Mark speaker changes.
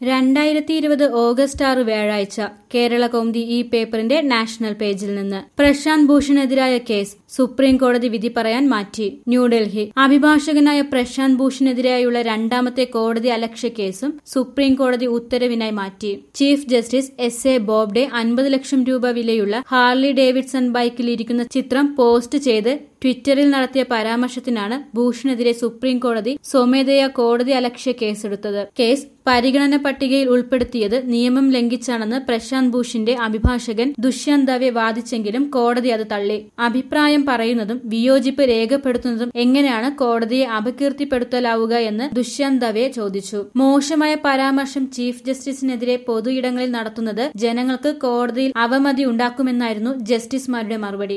Speaker 1: രണ്ടായിരത്തി ഇരുപത് ഓഗസ്റ്റ് ആറ് വ്യാഴാഴ്ച കേരള കൗമുദി ഈ പേപ്പറിന്റെ നാഷണൽ പേജിൽ നിന്ന് പ്രശാന്ത് ഭൂഷണെതിരായ കേസ് സുപ്രീം കോടതി വിധി പറയാൻ മാറ്റി ന്യൂഡൽഹി അഭിഭാഷകനായ പ്രശാന്ത് ഭൂഷണെതിരായുള്ള രണ്ടാമത്തെ കോടതി അലക്ഷ്യ കേസും സുപ്രീം കോടതി ഉത്തരവിനായി മാറ്റി chief justice S A Bobde അൻപത് ലക്ഷം രൂപ വിലയുള്ള ഹാർലി ഡേവിഡ്സൺ ബൈക്കിൽ ഇരിക്കുന്ന ചിത്രം പോസ്റ്റ് ചെയ്ത് ട്വിറ്ററിൽ നടത്തിയ പരാമർശത്തിനാണ് ഭൂഷണെതിരെ സുപ്രീം കോടതി സ്വമേധയാ കോടതി അലക്ഷ്യ കേസെടുത്തത് കേസ് പരിഗണന പട്ടികയിൽ ഉൾപ്പെടുത്തിയത് നിയമം ലംഘിച്ചാണെന്ന് പ്രശാന്ത് ഭൂഷിന്റെ അഭിഭാഷകൻ ദുഷ്യന്ത് ദവെ വാദിച്ചെങ്കിലും കോടതി അത് തള്ളി അഭിപ്രായം പറയുന്നതും വിയോജിപ്പ് രേഖപ്പെടുത്തുന്നതും എങ്ങനെയാണ് കോടതിയെ അപകീർത്തിപ്പെടുത്തലാവുക എന്ന് ദുഷ്യന്ത് ദവെ ചോദിച്ചു മോശമായ പരാമർശം ചീഫ് ജസ്റ്റിസിനെതിരെ പൊതു ഇടങ്ങളിൽ നടത്തുന്നത് ജനങ്ങൾക്ക് കോടതിയിൽ അവമതി ഉണ്ടാക്കുമെന്നായിരുന്നു ജസ്റ്റിസുമാരുടെ മറുപടി